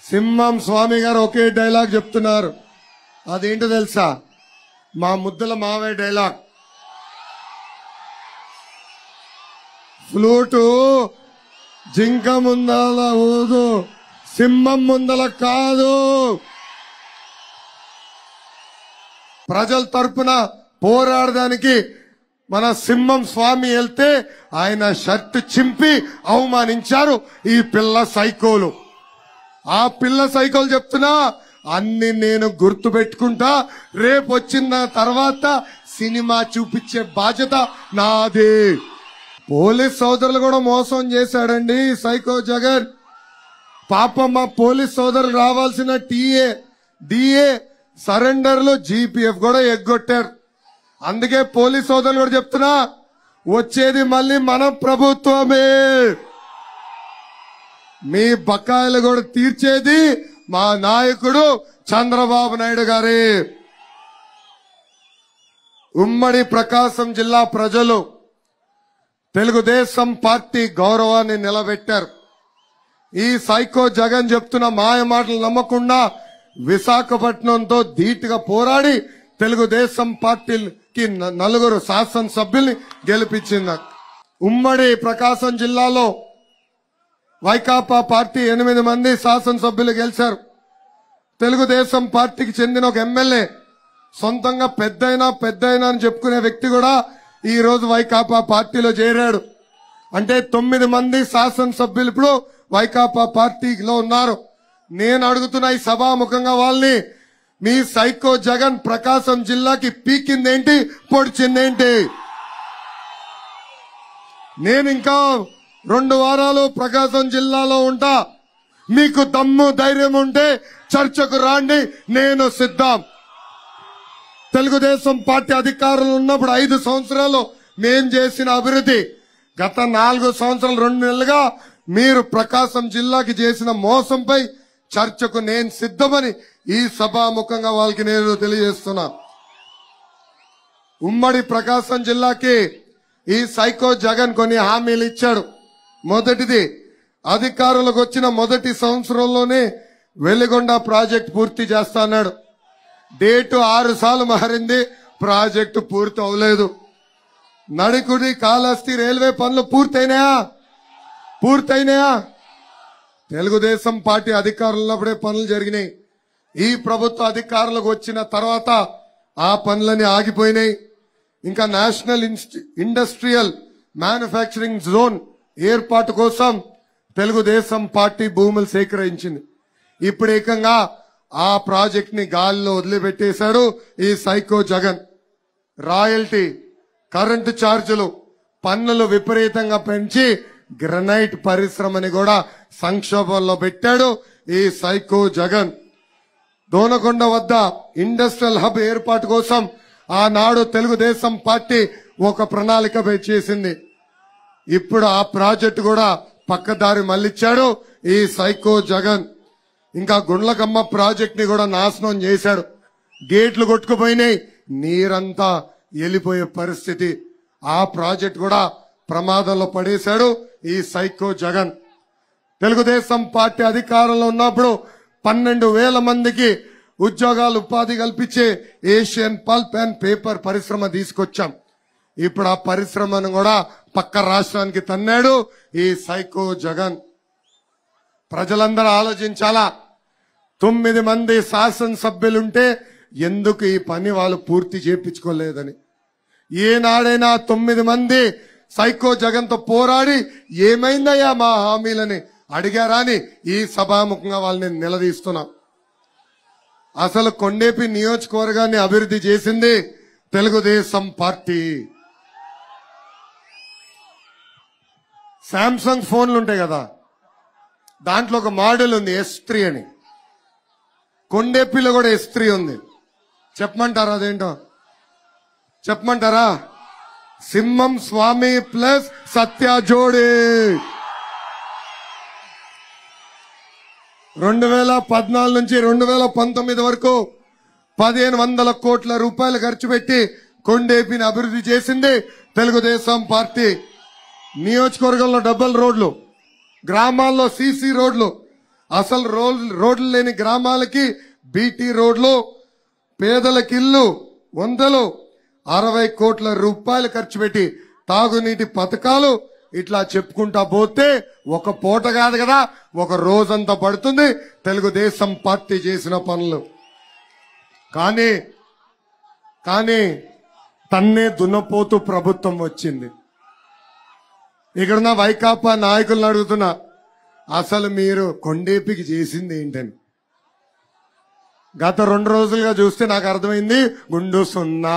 సింహం స్వామి గారు ఒకే డైలాగ్ చెప్తున్నారు అదేంటో తెలుసా మా ముద్దల మావే డైలాగ్ ఫ్లూటు జింక ముందల ఊదు సింహం ముందల కాదు ప్రజల తరపున పోరాడడానికి మన సింహం స్వామి వెళ్తే ఆయన షర్ట్ చింపి అవమానించారు ఈ పిల్ల సైకోలు ఆ పిల్ల సైకోలు చెప్తున్నా అన్ని నేను గుర్తు పెట్టుకుంటా రేపు వచ్చిన తర్వాత సినిమా చూపించే బాధ్యత నాది పోలీస్ సోదరులు కూడా మోసం చేశాడండి ఈ సైకో జగన్ పాపం మా పోలీస్ సోదరులు రావాల్సిన టీఏ డిఏ సరెండర్లు జీపీఎఫ్ కూడా ఎగ్గొట్టారు అందుకే పోలీస్ సోదరులు కూడా చెప్తున్నా వచ్చేది మళ్ళీ మన ప్రభుత్వమే మీ బకాయిలు కూడా తీర్చేది మా నాయకుడు చంద్రబాబు నాయుడు గారి ఉమ్మడి ప్రకాశం జిల్లా ప్రజలు తెలుగుదేశం పార్టీ గౌరవాన్ని నిలబెట్టారు ఈ సైకో జగన్ చెప్తున్న మాయ మాటలు నమ్మకుండా విశాఖపట్నంతో ధీటుగా పోరాడి తెలుగుదేశం పార్టీకి న- నలుగురు శాసనసభ్యుల్ని గెలిపించింది ఉమ్మడి ప్రకాశం జిల్లాలో వైకాపా పార్టీ ఎనిమిది మంది శాసనసభ్యులు గెలిచారు తెలుగుదేశం పార్టీకి చెందిన ఒక ఎమ్మెల్యే సొంతంగా పెద్దయినా పెద్దయినా అని చెప్పుకునే వ్యక్తి కూడా ఈ రోజు వైకాపా పార్టీలో చేరాడు అంటే తొమ్మిది మంది శాసనసభ్యులు ఇప్పుడు వైకాపా పార్టీలో ఉన్నారు నేను అడుగుతున్న ఈ సభాముఖంగా వాళ్ళని మీ సైకో జగన్ ప్రకాశం జిల్లాకి పీకిందేంటి పొడిచిందేంటి నేను ఇంకా రెండు వారాలు ప్రకాశం జిల్లాలో ఉంటా మీకు దమ్ము ధైర్యం ఉంటే చర్చకు రాండి నేను సిద్ధం తెలుగుదేశం పార్టీ అధికారులు ఉన్నప్పుడు ఐదు సంవత్సరాలు మేం చేసిన అభివృద్ధి గత నాలుగు సంవత్సరాలు రెండు నెలలుగా మీరు ప్రకాశం జిల్లాకి చేసిన మోసంపై చర్చకు నేను సిద్ధమని ఈ సభాముఖంగా వాళ్ళకి నేను తెలియజేస్తున్నా ఉమ్మడి ప్రకాశం జిల్లాకి ఈ సైకో జగన్ కొన్ని హామీలు ఇచ్చాడు మొదటిది అధికారులకు వచ్చిన మొదటి సంవత్సరంలోనే వెలిగొండ ప్రాజెక్ట్ పూర్తి చేస్తా అన్నాడు డేటు ఆరు సార్లు మారింది ప్రాజెక్టు పూర్తి అవ్వలేదు నడికుడి కాళహస్తి రైల్వే పనులు పూర్తయినాయా పూర్తయినాయా తెలుగుదేశం పార్టీ అధికారులు ఉన్నప్పుడే పనులు జరిగినాయి ఈ ప్రభుత్వ అధికారులకు వచ్చిన తర్వాత ఆ పనులన్నీ ఆగిపోయినాయి ఇంకా నేషనల్ ఇన్స్టి- ఇండస్ట్రియల్ మ్యానుఫ్యాక్చరింగ్ జోన్ ఏర్పాటు కోసం తెలుగుదేశం పార్టీ భూములు సేకరించింది ఇప్పుడు ఏకంగా ఆ ప్రాజెక్ట్ ని గాలిలో వదిలిపెట్టేశాడు ఈ సైకో జగన్ రాయల్టీ కరెంటు ఛార్జీలు పన్నులు విపరీతంగా పెంచి గ్రనైట్ పరిశ్రమని కూడా సంక్షోభంలో పెట్టాడు ఈ సైకో జగన్ దోనకొండ వద్ద ఇండస్ట్రియల్ హబ్ ఏర్పాటు కోసం ఆనాడు తెలుగుదేశం పార్టీ ఒక ప్రణాళిక చేసింది ఇప్పుడు ఆ ప్రాజెక్టు కూడా పక్కదారి మళ్ళిచ్చాడు ఈ సైకో జగన్ ఇంకా గుండ్లకమ్మ ప్రాజెక్ట్ ని కూడా నాశనం చేశాడు గేట్లు కొట్టుకుపోయినాయి నీరంతా వెళ్ళిపోయే పరిస్థితి ఆ ప్రాజెక్ట్ కూడా ప్రమాదంలో పడేశాడు ఈ సైకో జగన్ తెలుగుదేశం పార్టీ అధికారంలో ఉన్నప్పుడు పన్నెండు వేల మందికి ఉద్యోగాలు ఉపాధి కల్పించే ఏషియన్ పల్ప్ అండ్ పేపర్ పరిశ్రమ తీసుకొచ్చాం ఇప్పుడు ఆ పరిశ్రమను కూడా పక్క రాష్ట్రానికి తన్నాడు ఈ సైకో జగన్ ప్రజలందరూ ఆలోచించాలా తొమ్మిది మంది శాసనసభ్యులుంటే ఎందుకు ఈ పని వాళ్ళు పూర్తి చేపించుకోలేదని ఏనాడైనా తొమ్మిది మంది సైకో జగన్తో పోరాడి ఏమైందయ్యా మా హామీలని అడిగారా అని ఈ సభాముఖంగా వాళ్ళని నిలదీస్తున్నా అసలు కొండేపి నియోజకవర్గాన్ని అభివృద్ధి చేసింది తెలుగుదేశం పార్టీ శాంసంగ్ ఫోన్లు ఉంటాయి కదా దాంట్లో ఒక మోడల్ ఉంది ఎస్ త్రీ అని కొండేపిలో కూడా ఎస్ త్రీ ఉంది చెప్పమంటారా అదేంటో చెప్పమంటారా సింహం స్వామి ప్లస్ సత్య జోడి రెండు వేల పద్నాలుగు నుంచి రెండు వేల పంతొమ్మిది వరకు పదిహేను వందల కోట్ల రూపాయలు ఖర్చు పెట్టి కొండేపిని అభివృద్ధి చేసింది తెలుగుదేశం పార్టీ నియోజకవర్గంలో డబల్ రోడ్లు గ్రామాల్లో సీసీ రోడ్లు అసలు రోడ్ రోడ్లు లేని గ్రామాలకి బీటీ రోడ్లు పేదలకి ఇల్లు వందలు అరవై కోట్ల రూపాయలు ఖర్చు పెట్టి తాగునీటి పథకాలు ఇట్లా చెప్పుకుంటా పోతే ఒక పూట కాదు కదా ఒక రోజంతా పడుతుంది తెలుగుదేశం పార్టీ చేసిన పనులు కానీ కానీ తన్నే దున్నపోతూ ప్రభుత్వం వచ్చింది ఇక్కడున్న వైకాపా నాయకులను అడుగుతున్నా అసలు మీరు కొండేపికి చేసింది ఏంటని గత రెండు రోజులుగా చూస్తే నాకు అర్థమైంది గుండు సున్నా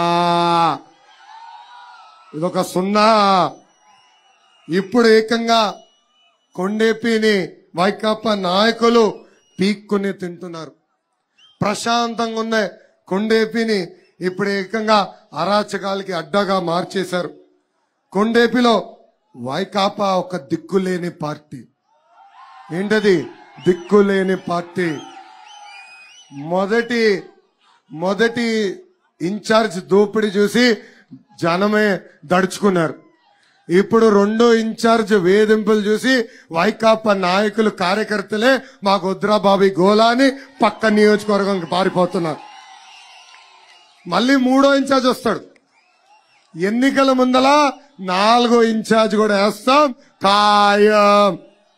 ఇదొక సున్నా ఇప్పుడు ఏకంగా కొండేపిని వైకాపా నాయకులు పీక్కుని తింటున్నారు ప్రశాంతంగా ఉన్న కొండేపిని ఇప్పుడు ఏకంగా అరాచకాలకి అడ్డగా మార్చేశారు కొండేపిలో వైకాపా ఒక దిక్కులేని పార్టీ ఏంటది దిక్కులేని పార్టీ మొదటి మొదటి ఇన్ఛార్జ్ దోపిడీ చూసి జనమే దడుచుకున్నారు ఇప్పుడు రెండో ఇన్ఛార్జ్ వేధింపులు చూసి వైకాపా నాయకులు కార్యకర్తలే మాకు వద్దురా బాబీ గోలా అని పక్క నియోజకవర్గంకి పారిపోతున్నారు మళ్ళీ మూడో ఇన్ఛార్జ్ వస్తాడు ఎన్నికల ముందల నాలుగో ఇన్ఛార్జ్ కూడా వేస్తాం ఖాయం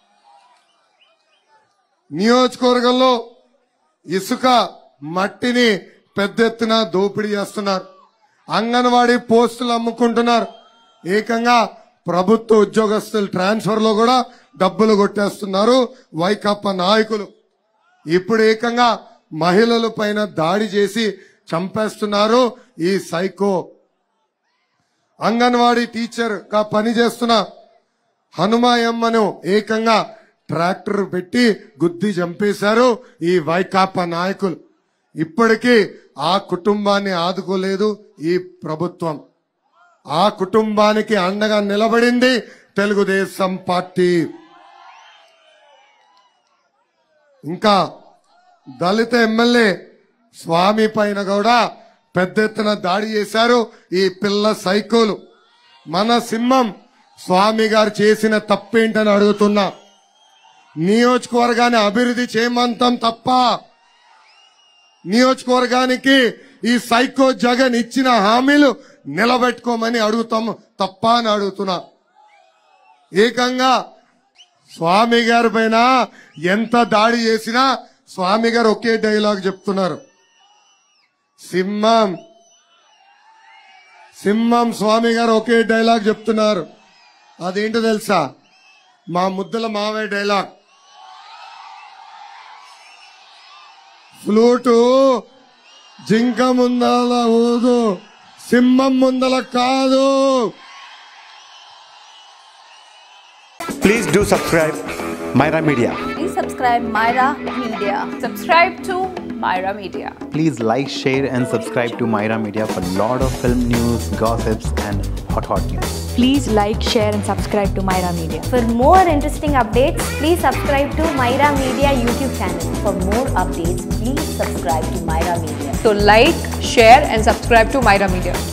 నియోజకవర్గంలో ఇసుక మట్టిని పెద్ద ఎత్తున దోపిడీ చేస్తున్నారు అంగన్వాడీ పోస్టులు అమ్ముకుంటున్నారు ఏకంగా ప్రభుత్వ ఉద్యోగస్తుల ట్రాన్స్ఫర్ లో కూడా డబ్బులు కొట్టేస్తున్నారు వైకాపా నాయకులు ఇప్పుడు ఏకంగా మహిళల పైన దాడి చేసి చంపేస్తున్నారు ఈ సైకో అంగన్వాడీ టీచర్ గా పనిచేస్తున్న హనుమాయమ్మను ఏకంగా ట్రాక్టర్ పెట్టి గుద్ది చంపేశారు ఈ వైకాపా నాయకులు ఇప్పటికీ ఆ కుటుంబాన్ని ఆదుకోలేదు ఈ ప్రభుత్వం ఆ కుటుంబానికి అండగా నిలబడింది తెలుగుదేశం పార్టీ ఇంకా దళిత ఎమ్మెల్యే స్వామి పైన కూడా పెద్ద ఎత్తున దాడి చేశారు ఈ పిల్ల సైకోలు మన సింహం స్వామి గారు చేసిన తప్పేంటని అడుగుతున్నా నియోజకవర్గాన్ని అభివృద్ధి చేయమంతం తప్ప నియోజకవర్గానికి ఈ సైకో జగన్ ఇచ్చిన హామీలు నిలబెట్టుకోమని అడుగుతాం తప్ప అని అడుగుతున్నా ఏకంగా స్వామి గారి పైన ఎంత దాడి చేసినా స్వామి గారు ఒకే డైలాగ్ చెప్తున్నారు సింహం సింహం స్వామి గారు ఒకే డైలాగ్ చెప్తున్నారు అదేంటో తెలుసా మా ముద్దల మావే డైలాగ్ ఫ్లూటు జింక ముందల ఊదు సింహం ముందల కాదు Please do subscribe Myra Media. Please subscribe Myra Media. Subscribe to Myra Media. Please like, share, and subscribe to Myra Media for lot of film news, gossips, and hot hot news. Please like, share, and subscribe to Myra Media. For more interesting updates, please subscribe to Myra Media YouTube channel. For more updates, please subscribe to Myra Media. So like, share and subscribe to Myra Media.